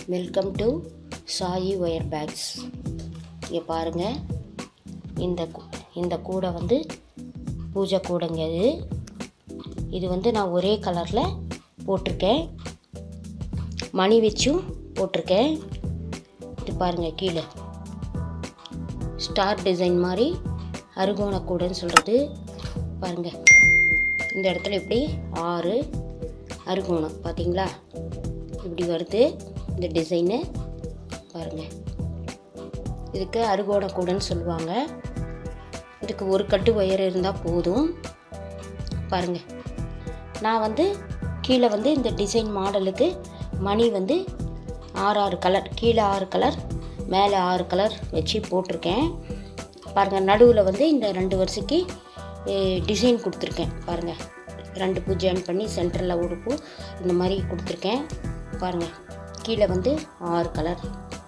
welcome to Sai wire bags இங்கே பாருங்கள் இந்த கூ- இந்த கூடை வந்து பூஜை கூடைங்க இது இது வந்து நான் ஒரே கலரில் போட்டிருக்கேன் மணி வச்சும் போட்டிருக்கேன் இது பாருங்கள் கீழே ஸ்டார் டிசைன் மாதிரி அருகோண கூடைன்னு சொல்கிறது பாருங்கள் இந்த இடத்துல இப்படி ஆறு அருகோணம் பார்த்தீங்களா இப்படி வருது இந்த டிசைனு பாருங்கள் இதுக்கு அருகோண கூடைன்னு சொல்லுவாங்க இதுக்கு ஒரு கட்டு ஒயர் இருந்தால் போதும் பாருங்கள் நான் வந்து கீழே வந்து இந்த டிசைன் மாடலுக்கு மணி வந்து ஆறு ஆறு கலர் கீழே ஆறு கலர் மேலே ஆறு கலர் வச்சு போட்டிருக்கேன் பாருங்கள் நடுவில் வந்து இந்த ரெண்டு வருஷக்கு டிசைன் கொடுத்துருக்கேன் பாருங்கள் ரெண்டு பூ ஜாயின் பண்ணி சென்டரில் ஒரு பூ இந்த மாதிரி கொடுத்துருக்கேன் பாருங்கள் கீழே வந்து ஆறு கலர்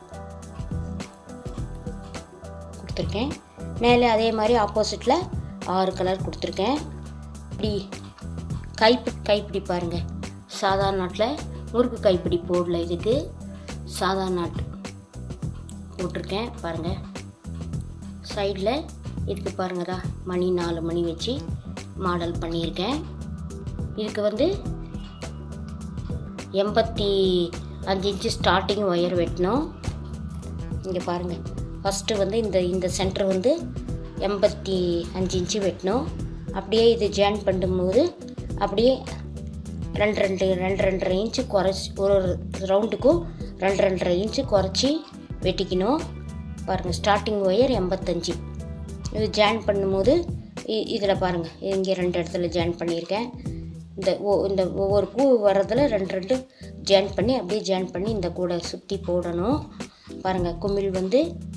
கொடுத்துருக்கேன் மேலே அதே மாதிரி ஆப்போசிட்டில் ஆறு கலர் கொடுத்துருக்கேன் இப்படி கைப்பி கைப்பிடி பாருங்கள் சாதாரண நாட்டில் முறுக்கு கைப்பிடி போடல இதுக்கு சாதாரண நாட்டு போட்டிருக்கேன் பாருங்கள் சைடில் இதுக்கு பாருங்கடா மணி நாலு மணி வச்சு மாடல் பண்ணியிருக்கேன் இதுக்கு வந்து எண்பத்தி அஞ்சு இன்ச்சு ஸ்டார்டிங் ஒயர் வெட்டணும் இங்கே பாருங்கள் ஃபஸ்ட்டு வந்து இந்த இந்த சென்டர் வந்து எண்பத்தி அஞ்சு இன்ச்சு வெட்டணும் அப்படியே இது ஜாயின் பண்ணும்போது அப்படியே ரெண்டு ரெண்டு ரெண்டு ரெண்டரை இன்ச்சு குறைச்சி ஒரு ஒரு ரவுண்டுக்கும் ரெண்டு ரெண்டரை இன்ச்சு குறைச்சி வெட்டிக்கணும் பாருங்கள் ஸ்டார்டிங் ஒயர் எண்பத்தஞ்சு இது ஜாயின் பண்ணும்போது இதில் பாருங்கள் இங்கே ரெண்டு இடத்துல ஜாயின் பண்ணியிருக்கேன் இந்த ஓ இந்த ஒவ்வொரு பூ வர்றதில் ரெண்டு ரெண்டு ஜாயின் பண்ணி அப்படியே ஜாயின் பண்ணி இந்த கூடை சுற்றி போடணும் பாருங்கள் குமிழ் வந்து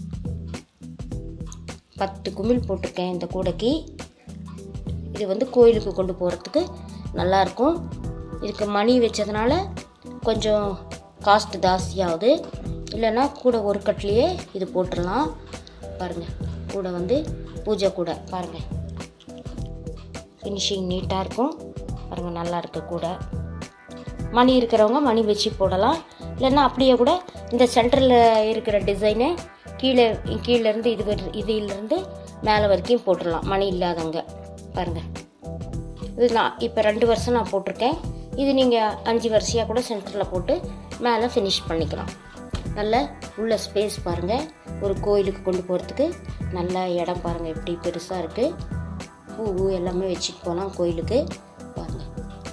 பத்து குமிழ் போட்டிருக்கேன் இந்த கூடைக்கு இது வந்து கோயிலுக்கு கொண்டு போகிறதுக்கு நல்லாயிருக்கும் இதுக்கு மணி வச்சதுனால கொஞ்சம் காஸ்ட் ஜாஸ்தியாகுது இல்லைன்னா கூட ஒரு கட்லேயே இது போட்டுடலாம் பாருங்கள் கூட வந்து பூஜை கூட பாருங்கள் ஃபினிஷிங் நீட்டாக இருக்கும் பாருங்கள் நல்லா இருக்கு கூட மணி இருக்கிறவங்க மணி வச்சு போடலாம் இல்லைன்னா அப்படியே கூட இந்த சென்டரில் இருக்கிற டிசைனு கீழே கீழேருந்து இது வரை- இதிலிருந்து மேலே வரைக்கும் போட்டுடலாம் மணி இல்லாதவங்க பாருங்கள் இது நான் இப்போ ரெண்டு வருஷம் நான் போட்டிருக்கேன் இது நீங்கள் அஞ்சு வருஷையாக கூட சென்டரில் போட்டு மேலே ஃபினிஷ் பண்ணிக்கலாம் நல்ல உள்ள ஸ்பேஸ் பாருங்கள் ஒரு கோயிலுக்கு கொண்டு போகிறதுக்கு நல்ல இடம் பாருங்கள் எப்படி பெருசாக இருக்குது பூ எல்லாமே வச்சுட்டு போகலாம் கோயிலுக்கு பாருங்கள்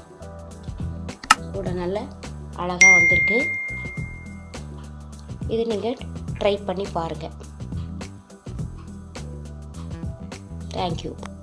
கூட நல்ல அழகாக வந்திருக்கு இது நீங்கள் ட்ரை பண்ணி பாருங்கள் தேங்க்யூ